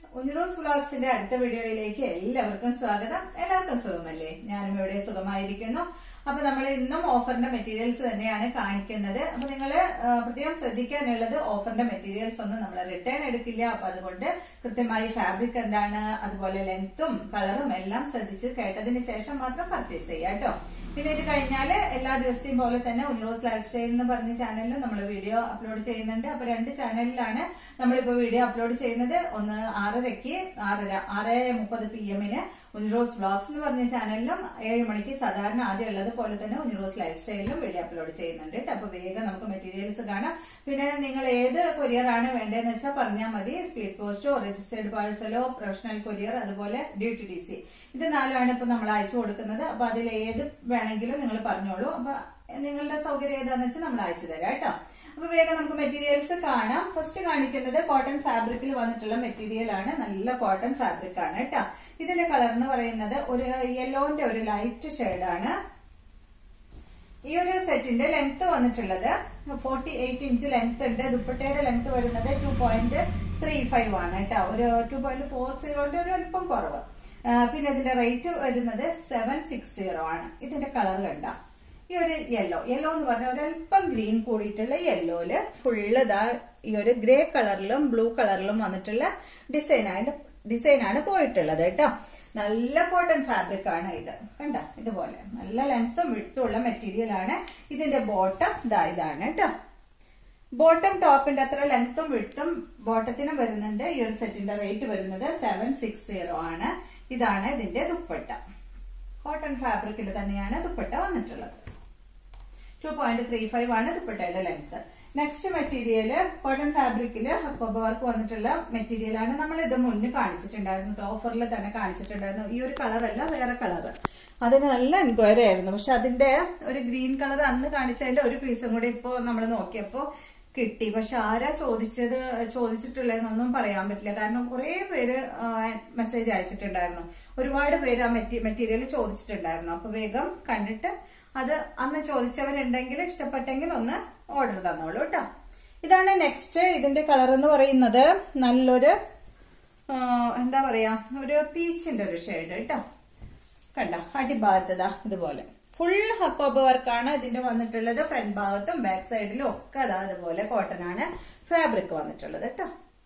ഉഞ്ഞിറോസ് വ്ളോഗ്സിന്റെ അടുത്ത വീഡിയോയിലേക്ക് എല്ലാവർക്കും സ്വാഗതം എല്ലാവർക്കും സുഖമല്ലേ ഞാനും ഇവിടെ സുഖമായിരിക്കുന്നു അപ്പൊ നമ്മൾ ഇന്നും ഓഫറിന്റെ മെറ്റീരിയൽസ് തന്നെയാണ് കാണിക്കുന്നത് അപ്പൊ നിങ്ങൾ പ്രത്യേകം ശ്രദ്ധിക്കാനുള്ളത് ഓഫറിന്റെ മെറ്റീരിയൽസ് ഒന്നും നമ്മൾ റിട്ടേൺ എടുക്കില്ല അപ്പൊ അതുകൊണ്ട് കൃത്യമായി ഫാബ്രിക് എന്താണ് അതുപോലെ ലെങ്ത്തും കളറും എല്ലാം ശ്രദ്ധിച്ച് കേട്ടതിന് ശേഷം മാത്രം പർച്ചേസ് ചെയ്യാം കേട്ടോ പിന്നെ ഇത് കഴിഞ്ഞാൽ എല്ലാ ദിവസത്തെയും പോലെ തന്നെ ഉന്നോസ് ലൈഫ് സ്റ്റൈൽ എന്ന് പറഞ്ഞ ചാനലിൽ നമ്മൾ വീഡിയോ അപ്ലോഡ് ചെയ്യുന്നുണ്ട് അപ്പൊ രണ്ട് ചാനലിലാണ് നമ്മളിപ്പോ വീഡിയോ അപ്ലോഡ് ചെയ്യുന്നത് ഒന്ന് ആറരയ്ക്ക് ആറര ആറ് മുപ്പത് പി എമ്മിന് ഉനിറോസ് വ്ളോഗ്സ് എന്ന് പറഞ്ഞ ചാനലിലും ഏഴ് മണിക്ക് സാധാരണ ആദ്യം ഉള്ളത് പോലെ തന്നെ ഉനിറോസ് ലൈഫ് സ്റ്റൈലിലും വീഡിയോ അപ്ലോഡ് ചെയ്യുന്നുണ്ട് ട്ടോ. അപ്പൊ വേഗം നമുക്ക് മെറ്റീരിയൽസ് കാണാം പിന്നെ നിങ്ങൾ ഏത് കൊറിയർ ആണ് വേണ്ടതെന്ന് വെച്ചാൽ പറഞ്ഞാൽ മതി സ്പീഡ് പോസ്റ്റോ രജിസ്റ്റേർഡ് പാഴ്സലോ പ്രൊഫഷണൽ കൊറിയർ അതുപോലെ ഡി ടി ഡി സി ഇത് നാലുമാണ് ഇപ്പൊ നമ്മൾ അയച്ചു കൊടുക്കുന്നത് അപ്പൊ അതിൽ ഏത് വേണമെങ്കിലും നിങ്ങൾ പറഞ്ഞോളൂ അപ്പൊ നിങ്ങളുടെ സൗകര്യം ഏതാന്ന് വെച്ചാൽ നമ്മൾ അയച്ചു തരാം കേട്ടോ അപ്പൊ വേഗം നമുക്ക് മെറ്റീരിയൽസ് കാണാം ഫസ്റ്റ് കാണിക്കുന്നത് കോട്ടൺ ഫാബ്രിക്കിൽ വന്നിട്ടുള്ള മെറ്റീരിയൽ ആണ് നല്ല കോട്ടൺ ഫാബ്രിക് ആണ് കേട്ടോ ഇതിന്റെ കളർ എന്ന് പറയുന്നത് ഒരു യെല്ലോന്റെ ഒരു ലൈറ്റ് ഷെയ്ഡാണ് ഈ ഒരു സെറ്റിന്റെ ലെങ്ത് വന്നിട്ടുള്ളത് ഫോർട്ടി എയ്റ്റ് ഇഞ്ച് ലെങ്ത് ഉണ്ട് ദുപ്പട്ടയുടെ ലെങ്ത് വരുന്നത് ടു പോയിന്റ് ത്രീ ഫൈവ് ആണ് കേട്ടോ ഒരു ടു പോയിന്റ് ഫോർ സീറോന്റെ ഒരു അല്പം കുറവ് ആ, പിന്നെ ഇതിന്റെ റേറ്റ് വരുന്നത് സെവൻ സിക്സ് സീറോ ആണ് ഇതിന്റെ കളർ കണ്ട ഈ ഒരു യെല്ലോ യെല്ലോ എന്ന് പറഞ്ഞാൽ ഒരല്പം ഗ്രീൻ കൂടിയിട്ടുള്ള യെല്ലോയില് ഫുള്ള് ഇതാ ഈ ഒരു ഗ്രേ കളറിലും ബ്ലൂ കളറിലും വന്നിട്ടുള്ള ഡിസൈൻ ആണ് ഡിസൈൻ ആണ് പോയിട്ടുള്ളത് കേട്ടോ നല്ല കോട്ടൺ ഫാബ്രിക് ആണ് ഇത് കണ്ട ഇതുപോലെ നല്ല ലെങ്ത്തും വിട്ടും ഉള്ള മെറ്റീരിയൽ ആണ് ഇതിന്റെ ബോട്ടം ഇതാ ഇതാണ് കേട്ടോ ബോട്ടം ടോപ്പിന്റെ അത്ര ലെങ്ത്തും വിട്ടും ബോട്ടത്തിനും വരുന്നുണ്ട് ഈ ഒരു സെറ്റിന്റെ റേറ്റ് വരുന്നത് സെവൻ സിക്സ് സീറോ ആണ് ഇതാണ് ഇതിന്റെ ദുപ്പട്ട കോട്ടൺ ഫാബ്രിക്കിൽ തന്നെയാണ് ദുപ്പട്ട വന്നിട്ടുള്ളത് ടു പോയിന്റ് ത്രീ ഫൈവ് ആണ് ദുപ്പട്ടയുടെ ലെങ്ത് നെക്സ്റ്റ് മെറ്റീരിയൽ കോട്ടൺ ഫാബ്രിക്കില് ഹക്കോബ വർക്ക് വന്നിട്ടുള്ള മെറ്റീരിയൽ ആണ് നമ്മൾ ഇത് മുന്നേ കാണിച്ചിട്ടുണ്ടായിരുന്നു ഓഫറിൽ തന്നെ കാണിച്ചിട്ടുണ്ടായിരുന്നു ഈ ഒരു കളർ അല്ല വേറെ കളർ അതിന് നല്ല എൻക്വയറി ആയിരുന്നു പക്ഷെ അതിന്റെ ഒരു ഗ്രീൻ കളർ അന്ന് കാണിച്ചതിന്റെ ഒരു പീസും കൂടി ഇപ്പോ നമ്മൾ നോക്കിയപ്പോ കിട്ടി പക്ഷെ ആരാ ചോദിച്ചത് ചോദിച്ചിട്ടുള്ളതെന്നൊന്നും പറയാൻ പറ്റില്ല കാരണം കുറെ പേര് മെസ്സേജ് അയച്ചിട്ടുണ്ടായിരുന്നു ഒരുപാട് പേര് ആ മെറ്റീരിയൽ ചോദിച്ചിട്ടുണ്ടായിരുന്നു അപ്പൊ വേഗം കണ്ടിട്ട് അത് അന്ന് ചോദിച്ചവരുണ്ടെങ്കിൽ ഇഷ്ടപ്പെട്ടെങ്കിൽ ഒന്ന് ഓർഡർ തന്നോളൂ കേട്ടോ ഇതാണ് നെക്സ്റ്റ് ഇതിന്റെ കളർ എന്ന് പറയുന്നത് നല്ലൊരു ആ, എന്താ പറയാ ഒരു പീച്ചിന്റെ ഒരു ഷെയ്ഡ് കേട്ടോ കണ്ട അടിഭാഗത്തതാ ഇതുപോലെ ഫുൾ ഹക്കോബ് വർക്കാണ് ഇതിന്റെ വന്നിട്ടുള്ളത് ഫ്രണ്ട് ഭാഗത്തും ബാക്ക് സൈഡിലും ഒക്കെ അതാ അതുപോലെ കോട്ടൺ ആണ് ഫാബ്രിക് വന്നിട്ടുള്ളത് കേട്ടോ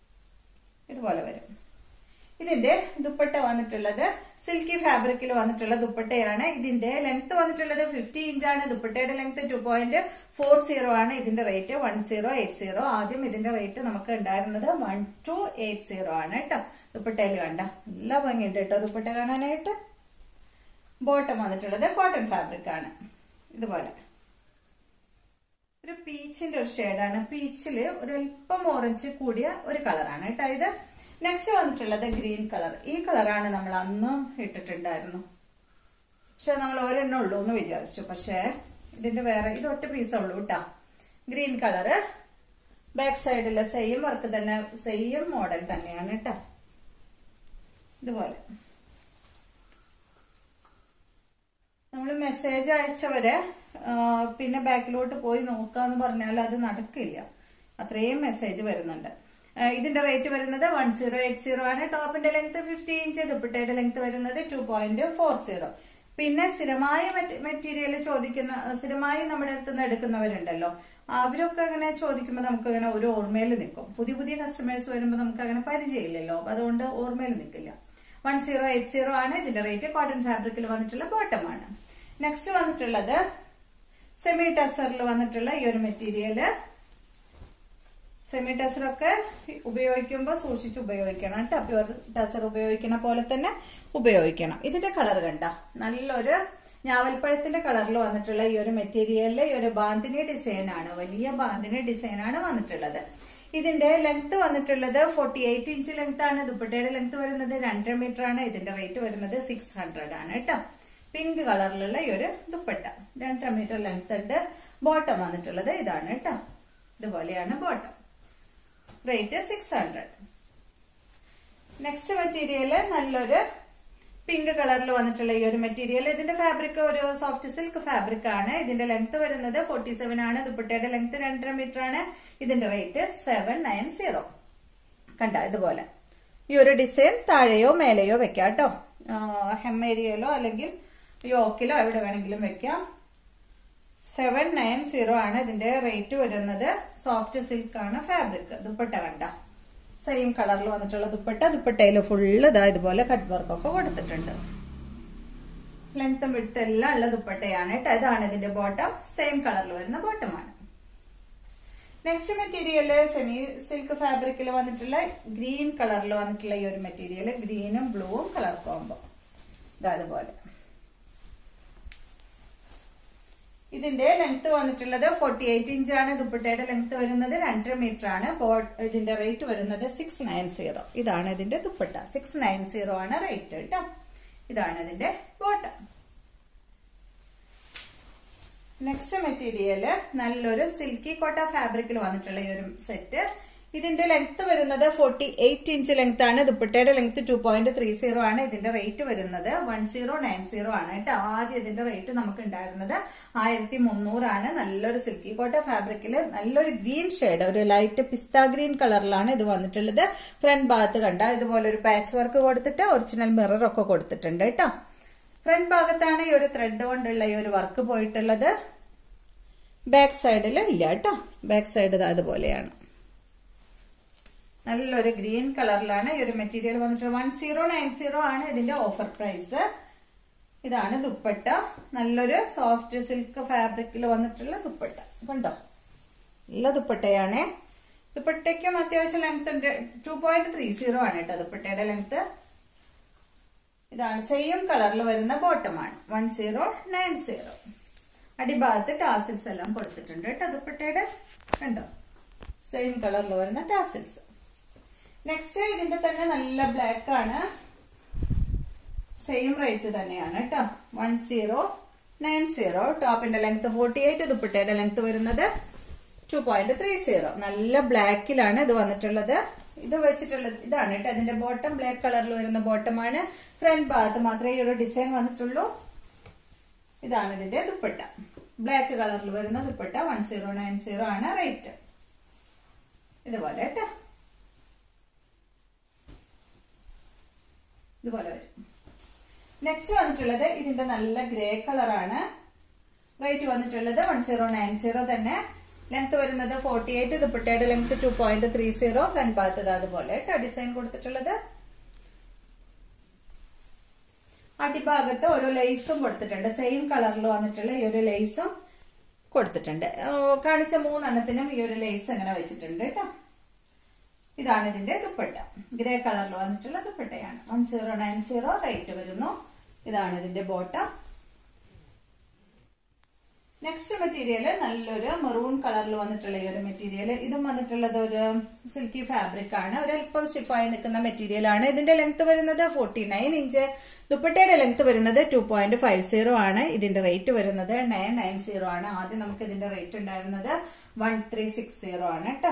ഇതുപോലെ വരും ഇതിന്റെ ദുപ്പട്ട വന്നിട്ടുള്ളത് സിൽക്കി ഫാബ്രിക്കിൽ വന്നിട്ടുള്ള ദുപ്പട്ടയാണ് ഇതിന്റെ ലെങ്ത് വന്നിട്ടുള്ളത് ഫിഫ്റ്റി ഇഞ്ചാണ് ദുപ്പട്ടയുടെ length two point four zero ആണ് ഇതിന്റെ rate one zero eight zero ആദ്യം ഇതിന്റെ റേറ്റ് നമുക്ക് ഉണ്ടായിരുന്നത് വൺ ടു എയ്റ്റ് സീറോ ആണ് കേട്ടോ ദുപ്പട്ടയിൽ കണ്ട നല്ല ഭംഗിയുണ്ട് കേട്ടോ ദുപ്പട്ട കാണാനായിട്ട് ബോട്ടം വന്നിട്ടുള്ളത് കോട്ടൺ ഫാബ്രിക് ആണ് ഇതുപോലെ ഒരു പീച്ചിന്റെ ഒരു ഷെയ്ഡാണ് പീച്ചില് ഒരു അല്പം ഓറഞ്ച് കൂടിയ ഒരു കളറാണ് കേട്ടോ ഇത് നെക്സ്റ്റ് വന്നിട്ടുള്ളത് ഗ്രീൻ കളർ ഈ കളറാണ് നമ്മൾ അന്നും ഇട്ടിട്ടുണ്ടായിരുന്നു പക്ഷെ നമ്മൾ ഒരെണ്ണം ഉള്ളൂ എന്ന് വിചാരിച്ചു പക്ഷെ ഇതിന്റെ വേറെ ഇത് ഒറ്റ പീസേ ഉള്ളൂ കേട്ടോ ഗ്രീൻ കളറ് ബാക്ക് സൈഡിലെ സെയിം വർക്ക് തന്നെ സെയിം മോഡൽ തന്നെയാണ് കേട്ടോ ഇതുപോലെ നമ്മൾ മെസ്സേജ് അയച്ചവരെ ആ, പിന്നെ ബാക്കിലോട്ട് പോയി നോക്കാന്ന് പറഞ്ഞാൽ അത് നടക്കില്ല അത്രയും മെസ്സേജ് വരുന്നുണ്ട് ആ, ഇതിന്റെ റേറ്റ് വരുന്നത് വൺ സീറോ എയ്റ്റ് സീറോ ആണ് ടോപ്പിന്റെ ലെങ്ത് ഫിഫ്റ്റി ഇഞ്ച് ദുപ്പട്ടയുടെ ലെങ്ത് വരുന്നത് ടു പോയിന്റ് ഫോർ സീറോ പിന്നെ സ്ഥിരമായ മെറ്റീരിയൽ ചോദിക്കുന്ന സ്ഥിരമായി നമ്മുടെ അടുത്ത് നിന്ന് എടുക്കുന്നവരുണ്ടല്ലോ അവരൊക്കെ അങ്ങനെ ചോദിക്കുമ്പോൾ നമുക്ക് അങ്ങനെ ഒരു ഓർമ്മയിൽ നിൽക്കും പുതിയ പുതിയ കസ്റ്റമേഴ്സ് വരുമ്പോൾ നമുക്ക് അങ്ങനെ പരിചയമില്ലല്ലോ അപ്പൊ അതുകൊണ്ട് ഓർമ്മയിൽ നിൽക്കില്ല വൺ സീറോ എയ്റ്റ് സീറോ ആണ് ഇതിന്റെ റേറ്റ് കോട്ടൺ ഫാബ്രിക്കിൽ വന്നിട്ടുള്ള ബോട്ടമാണ് നെക്സ്റ്റ് വന്നിട്ടുള്ളത് സെമി ടസറിൽ വന്നിട്ടുള്ള ഈ ഒരു മെറ്റീരിയല് സെമി ടസറൊക്കെ ഉപയോഗിക്കുമ്പോൾ സൂക്ഷിച്ച് ഉപയോഗിക്കണം കേട്ടോ പ്യുവർ ടസർ ഉപയോഗിക്കണ പോലെ തന്നെ ഉപയോഗിക്കണം ഇതിന്റെ കളർ കണ്ട നല്ലൊരു ഞാവൽപ്പഴത്തിന്റെ കളറിൽ വന്നിട്ടുള്ള ഈ ഒരു മെറ്റീരിയലില് ഈ ഒരു ബാന്തിനി ഡിസൈൻ ആണ് വലിയ ബാന്തിനി ഡിസൈൻ ആണ് വന്നിട്ടുള്ളത് ഇതിന്റെ ലെങ്ത് വന്നിട്ടുള്ളത് ഫോർട്ടി എയ്റ്റ് ഇഞ്ച് ലെങ്ത് ആണ് ദുപ്പട്ടയുടെ ലെങ്ത് വരുന്നത് രണ്ടര മീറ്റർ ആണ് ഇതിന്റെ റേറ്റ് വരുന്നത് സിക്സ് ഹൺഡ്രഡ് ആണ് കേട്ടോ പിങ്ക് കളറിലുള്ള ഈ ഒരു ദുപ്പട്ട രണ്ടര മീറ്റർ ലെങ്ത് ഉണ്ട് ബോട്ടം വന്നിട്ടുള്ളത് ഇതാണ് കേട്ടോ ഇതുപോലെയാണ് bottom rate six hundred next material നല്ലൊരു പിങ്ക് കളറിൽ വന്നിട്ടുള്ള ഈ ഒരു മെറ്റീരിയൽ ഇതിന്റെ ഫാബ്രിക് ഒരു സോഫ്റ്റ് സിൽക്ക് ഫാബ്രിക് ആണ് ഇതിന്റെ ലെങ്ത് വരുന്നത് ഫോർട്ടി സെവൻ ആണ് ദുപ്പട്ടയുടെ ലെങ്ത് രണ്ടര മീറ്റർ ആണ് ഇതിന്റെ റേറ്റ് സെവൻ നയൻ സീറോ കണ്ട ഇതുപോലെ ഈ ഒരു ഡിസൈൻ താഴെയോ മേലെയോ വെക്കാം കേട്ടോ ഹെം ഏരിയയിലോ അല്ലെങ്കിൽ യോക്കിലോ എവിടെ വേണമെങ്കിലും വെക്കാം സെവൻ നയൻ സീറോ ആണ് ഇതിന്റെ റേറ്റ് വരുന്നത് സോഫ്റ്റ് സിൽക്ക് ആണ് ഫാബ്രിക് ദുപ്പട്ട കണ്ട സെയിം കളറിൽ വന്നിട്ടുള്ള ദുപ്പട്ട ദുപ്പട്ടയിൽ ഫുള്ള് ഇതാ ഇതുപോലെ കട്ട് വർക്കൊക്കെ കൊടുത്തിട്ടുണ്ട് ലെങ്ത്തും വിടുത്തും എല്ലാം ഉള്ള ദുപ്പട്ടയാണ് കേട്ടോ ഇതാണ് ഇതിന്റെ ബോട്ടം സെയിം കളറിൽ വരുന്ന ബോട്ടമാണ് നെക്സ്റ്റ് മെറ്റീരിയല് സെമി സിൽക്ക് ഫാബ്രിക്കിൽ വന്നിട്ടുള്ള ഗ്രീൻ കളറിൽ വന്നിട്ടുള്ള ഈ ഒരു മെറ്റീരിയൽ ഗ്രീനും ബ്ലൂവും കളർ കോമ്പോ ഇതാ അതുപോലെ ഇതിന്റെ ലെങ്ത് വന്നിട്ടുള്ളത് ഫോർട്ടി എയ്റ്റ് ഇഞ്ചാണ് ദുപ്പട്ടയുടെ ലെങ്ത് വരുന്നത് രണ്ടര മീറ്റർ ആണ് ഇതിന്റെ റേറ്റ് വരുന്നത് സിക്സ് നയൻ സീറോ ഇതാണ് ഇതിന്റെ ദുപ്പട്ട സിക്സ് നയൻ സീറോ ആണ് റേറ്റ് കേട്ടോ ഇതാണ് ഇതിന്റെ ബോട്ടം നെക്സ്റ്റ് മെറ്റീരിയല് നല്ലൊരു സിൽക്കി കോട്ട ഫാബ്രിക്കിൽ വന്നിട്ടുള്ള ഈ ഒരു സെറ്റ് ഇതിന്റെ ലെങ്ത് വരുന്നത് ഫോർട്ടി എയ്റ്റ് ഇഞ്ച് ലെങ്ത് ആണ് ദുപ്പട്ടയുടെ length two point three zero ആണ് ഇതിന്റെ റേറ്റ് വരുന്നത് വൺ സീറോ നയൻ സീറോ ആണ് കേട്ടോ ആദ്യം ഇതിന്റെ റേറ്റ് നമുക്ക് ഉണ്ടായിരുന്നത് ആയിരത്തി മുന്നൂറാണ് നല്ലൊരു സിൽക്കി കോട്ട ഫാബ്രിക്കിൽ നല്ലൊരു ഗ്രീൻ ഷെയ്ഡ് ഒരു ലൈറ്റ് പിസ്ത ഗ്രീൻ കളറിലാണ് ഇത് വന്നിട്ടുള്ളത് ഫ്രണ്ട് ഭാഗത്ത് കണ്ട ഇതുപോലെ ഒരു പാച്ച് വർക്ക് കൊടുത്തിട്ട് ഒറിജിനൽ മിറർ ഒക്കെ കൊടുത്തിട്ടുണ്ട് കേട്ടോ ഫ്രണ്ട് ഭാഗത്താണ് ഈ ഒരു ത്രെഡ് കൊണ്ടുള്ള ഈ ഒരു വർക്ക് പോയിട്ടുള്ളത് ബാക്ക് സൈഡിൽ ഇല്ല കേട്ടോ ബാക്ക് സൈഡ് അതുപോലെയാണ് നല്ലൊരു ഗ്രീൻ കളറിലാണ് ഈ ഒരു മെറ്റീരിയൽ വന്നിട്ട് വൺ സീറോ നയൻ സീറോ ആണ് ഇതിന്റെ ഓഫർ പ്രൈസ് ഇതാണ് ദുപ്പട്ട നല്ലൊരു സോഫ്റ്റ് സിൽക്ക് ഫാബ്രിക്കിൽ വന്നിട്ടുള്ള ദുപ്പട്ട കണ്ടോ നല്ല ദുപ്പട്ടയാണ് ദുപ്പട്ടയ്ക്കും അത്യാവശ്യം ലെങ്ത് ഉണ്ട് ടു പോയിന്റ് ത്രീ സീറോ ആണ് കേട്ടോ ദുപ്പട്ടയുടെ ലെങ്ത് ഇതാണ് സെയിം കളറിൽ വരുന്ന ബോട്ടമാണ് വൺ സീറോ നയൻ സീറോ അടിഭാഗത്ത് ടാസിൽസ് എല്ലാം കൊടുത്തിട്ടുണ്ട് കേട്ടോ ദുപ്പട്ടയുടെ കണ്ടോ സെയിം കളറിൽ വരുന്ന ടാസിൽസ് നെക്സ്റ്റ് ഇതിന്റെ തന്നെ നല്ല ബ്ലാക്ക് ആണ് സെയിം റേറ്റ് തന്നെയാണ് കേട്ടോ വൺ സീറോ നയൻ സീറോ ടോപ്പിന്റെ ലെങ്ത് ഫോർട്ടി എയ്റ്റ് ദുപ്പട്ടയുടെ ലെങ്ത് വരുന്നത് ടു പോയിന്റ് ത്രീ സീറോ നല്ല ബ്ലാക്കിലാണ് ഇത് വന്നിട്ടുള്ളത് ഇത് വെച്ചിട്ടുള്ളത് ഇതാണ് കേട്ടോ അതിന്റെ ബോട്ടം ബ്ലാക്ക് കളറിൽ വരുന്ന ബോട്ടമാണ് ഫ്രണ്ട് ഭാഗത്ത് മാത്രമേ ഈ ഒരു ഡിസൈൻ വന്നിട്ടുള്ളൂ ഇതാണ് ഇതിന്റെ ദുപ്പട്ട ബ്ലാക്ക് കളറിൽ വരുന്ന dupatta one zero nine zero ആണ് റേറ്റ് ഇതുപോലെ കേട്ടോ ഇതുപോലെ വരും നെക്സ്റ്റ് വന്നിട്ടുള്ളത് ഇതിന്റെ നല്ല ഗ്രേ കളറാണ് റേറ്റ് വന്നിട്ടുള്ളത് വൺ സീറോ നയൻ സീറോ തന്നെ ലെങ്ത് വരുന്നത് ഫോർട്ടി എയ്റ്റ് ദുപ്പട്ടയുടെ length two point three zero front ഭാഗത്ത് അതുപോലെ കേട്ടോ ഡിസൈൻ കൊടുത്തിട്ടുള്ളത് അടിഭാഗത്ത് ഓരോ ലേസും കൊടുത്തിട്ടുണ്ട് സെയിം കളറിൽ വന്നിട്ടുള്ള ഈ ഒരു ലേസും കൊടുത്തിട്ടുണ്ട് കാണിച്ച മൂന്നെണ്ണത്തിനും ഈ ഒരു ലേസ് അങ്ങനെ വെച്ചിട്ടുണ്ട് കേട്ടോ ഇതാണ് ഇതിന്റെ ദുപ്പട്ട ഗ്രേ കളറിൽ വന്നിട്ടുള്ള ദുപ്പട്ടയാണ് one zero nine zero rate വരുന്നു ഇതാണ് ഇതിന്റെ ബോട്ടം നെക്സ്റ്റ് മെറ്റീരിയൽ നല്ലൊരു മെറൂൺ കളറിൽ വന്നിട്ടുള്ള ഈ ഒരു മെറ്റീരിയൽ ഇതും വന്നിട്ടുള്ളത് ഒരു സിൽക്കി ഫാബ്രിക് ആണ് ഒരല്പം സ്റ്റിഫായി നിൽക്കുന്ന മെറ്റീരിയൽ ആണ് ഇതിന്റെ ലെങ്ത് വരുന്നത് ഫോർട്ടി നയൻ ഇഞ്ച് ദുപ്പട്ടയുടെ ലെങ്ത് വരുന്നത് ടു പോയിന്റ് ഫൈവ് സീറോ ആണ് ഇതിന്റെ റേറ്റ് വരുന്നത് നയൻ നയൻ സീറോ ആണ് ആദ്യം നമുക്ക് ഇതിന്റെ റേറ്റ് ഉണ്ടായിരുന്നത് വൺ ത്രീ സിക്സ് സീറോ ആണ് കേട്ടോ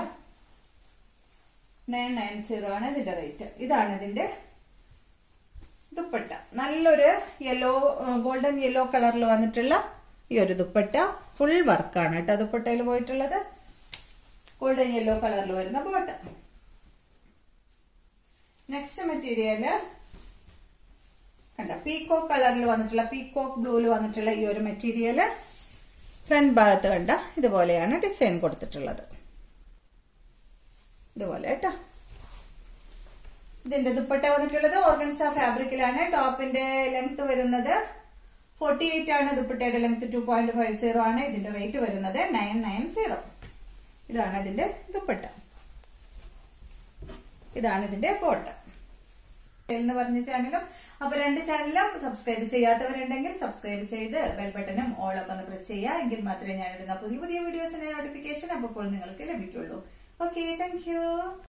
നയൻ നയൻ സീറോ ആണ് ഇതിന്റെ റേറ്റ് ഇതാണ് ഇതിന്റെ ദുപ്പട്ട നല്ലൊരു യെല്ലോ ഗോൾഡൻ യെല്ലോ കളറിൽ വന്നിട്ടുള്ള ഈ ഒരു ദുപ്പട്ട ഫുൾ വർക്കാണ് കേട്ടോ ദുപ്പട്ടയിൽ പോയിട്ടുള്ളത് ഗോൾഡൻ യെല്ലോ കളറിൽ വരുന്ന ബോട്ടം നെക്സ്റ്റ് മെറ്റീരിയല് കണ്ട പീകോക്ക് കളറിൽ വന്നിട്ടുള്ള പീകോക്ക് ബ്ലൂവിൽ വന്നിട്ടുള്ള ഈ ഒരു മെറ്റീരിയല് ഫ്രണ്ട് ഭാഗത്ത് കണ്ട ഇതുപോലെയാണ് ഡിസൈൻ കൊടുത്തിട്ടുള്ളത് ഇതുപോലെ കേട്ടോ ഇതിന്റെ ദുപ്പട്ട വന്നിട്ടുള്ളത് ഓർഗൻസ ഫാബ്രിക്കിലാണ് ടോപ്പിന്റെ ലെങ്ത് വരുന്നത് ഫോർട്ടി എയ്റ്റ് ആണ് ദുപ്പട്ടയുടെ length two point five zero ആണ് ഇതിന്റെ റേറ്റ് വരുന്നത് നയൻ നയൻ സീറോ ഇതാണ് ഇതിന്റെ ദുപ്പട്ട ഇതാണ് ഇതിന്റെ ബോട്ടം എന്ന് പറഞ്ഞ ചാനലും അപ്പൊ രണ്ട് ചാനലും സബ്സ്ക്രൈബ് ചെയ്യാത്തവരുണ്ടെങ്കിൽ സബ്സ്ക്രൈബ് ചെയ്ത് ബെൽ ബട്ടണും ഓൾ ഒക്കെ ഒന്ന് പ്രസ് ചെയ്യുക എങ്കിൽ മാത്രമേ ഞാൻ ഇടുന്ന പുതിയ പുതിയ വീഡിയോസിന്റെ നോട്ടിഫിക്കേഷൻ അപ്പോൾ നിങ്ങൾക്ക് ലഭിക്കുള്ളൂ ഓക്കെ താങ്ക്